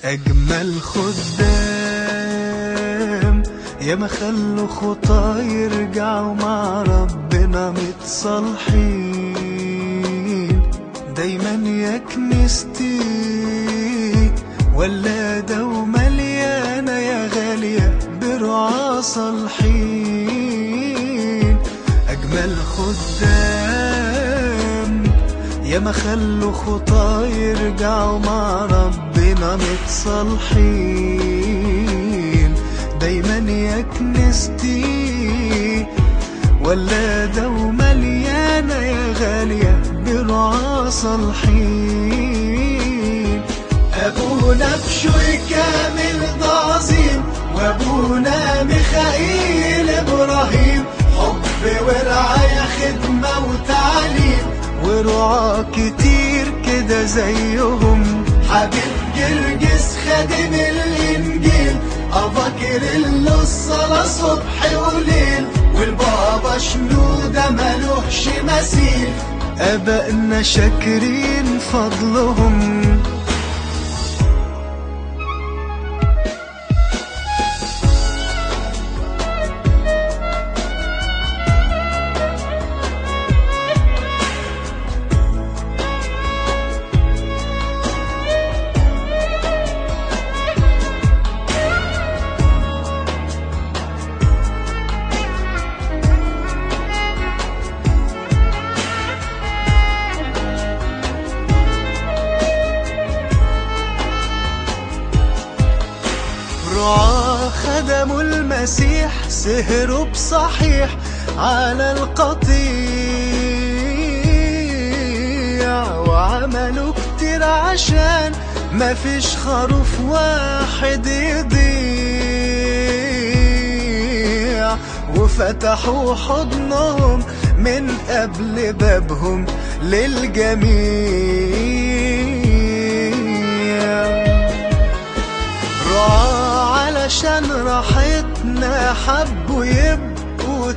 أجمل خدام يا ما خلوا خطا يرجعوا مع ربنا متصالحين دايما يا كنيستي ولادة ومليانة يا غالية برعاة صالحين أجمل خدام يا ما خلوا خطا يرجعوا مع ربنا متصالحين دايما يا كنيستي ولادة ومليانة يا غالية برعاة صالحين أبونا بشوي كامل ده عظيم وأبونا ميخائيل إبراهيم حب ورعاية خدمة وتعليم ورعاة كتير كده زيهم حبيب جرجس خادم الإنجيل أفكر له الصلاة صبح وليل والبابا شنودة ملوحش مثيل أبائنا شاكرين فضلهم رعاة خدموا المسيح سهروا بصحيح على القطيع وعملوا كتير عشان ما فيش خروف واحد يضيع وفتحوا حضنهم من قبل بابهم للجميع رعاة علشان راحتنا حبوا يبقوا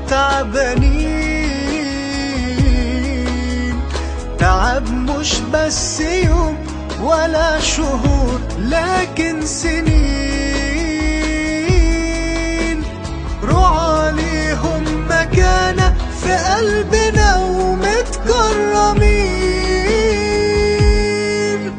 تعبانين تعب مش بس يوم ولا شهور لكن سنين رعاة ليهم مكانة في قلبنا ومتكرمين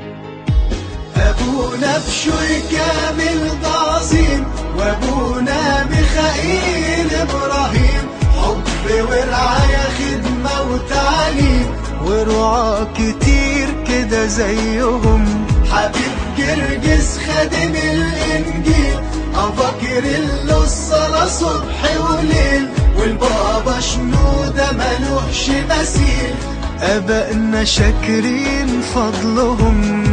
أبونا بشوي كامل ده عظيم وأبونا ميخائيل إبراهيم حب ورعاية خدمة وتعليم ورعاة كتير كده زيهم حبيب جرجس خادم الإنجيل أفكر له الصلاة صبح وليل والبابا شنودة ملوحش مثيل أبائنا شاكرين فضلهم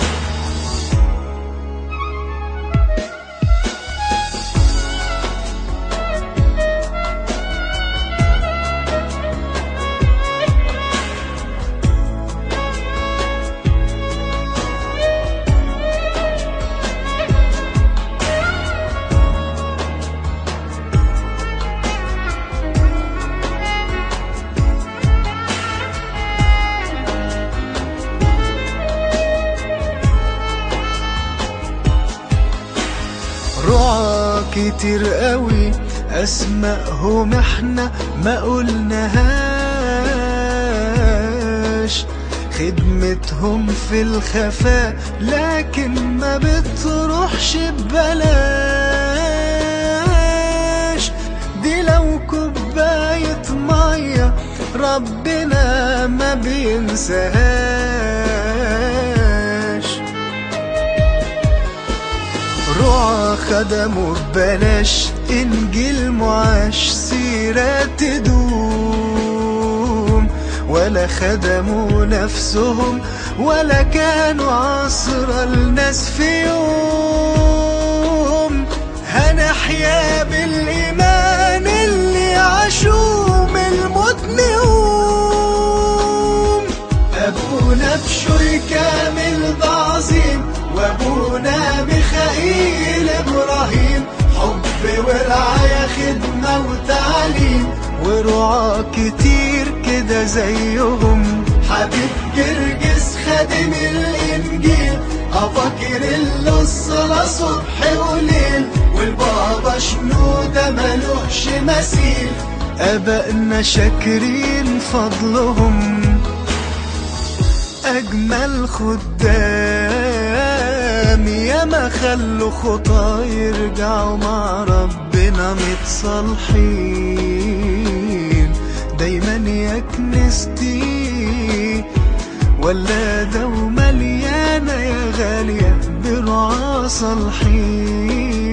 رعاة كتير قوي أسمائهم احنا ما قلناهاش خدمتهم في الخفاء لكن ما بتروحش ببلاش دي لو كوباية مية ربنا ما بينساهاش رعاة خدموا ببلاش إنجيل معاش سيرة تدوم ولا خدموا نفسهم ولا كانوا عصر الناس في يوم هنحيا بالإيمان اللي عاشوه من الموت نقوم أبونا بشوي كامل ده عظيم وأبونا ميخائيل إبراهيم حب ورعاية خدمة وتعليم ورعاة كتير كده زيهم حبيب جرجس خادم الإنجيل أفكر له الصلاة صبح وليل والبابا شنودة ملوش مثيل أبائنا شاكرين فضلهم أجمل خدام يا ما خلوا خطا يرجعوا مع ربنا متصالحين دايما يا كنيستي ولادة ومليانة يا غالية برعا صالحين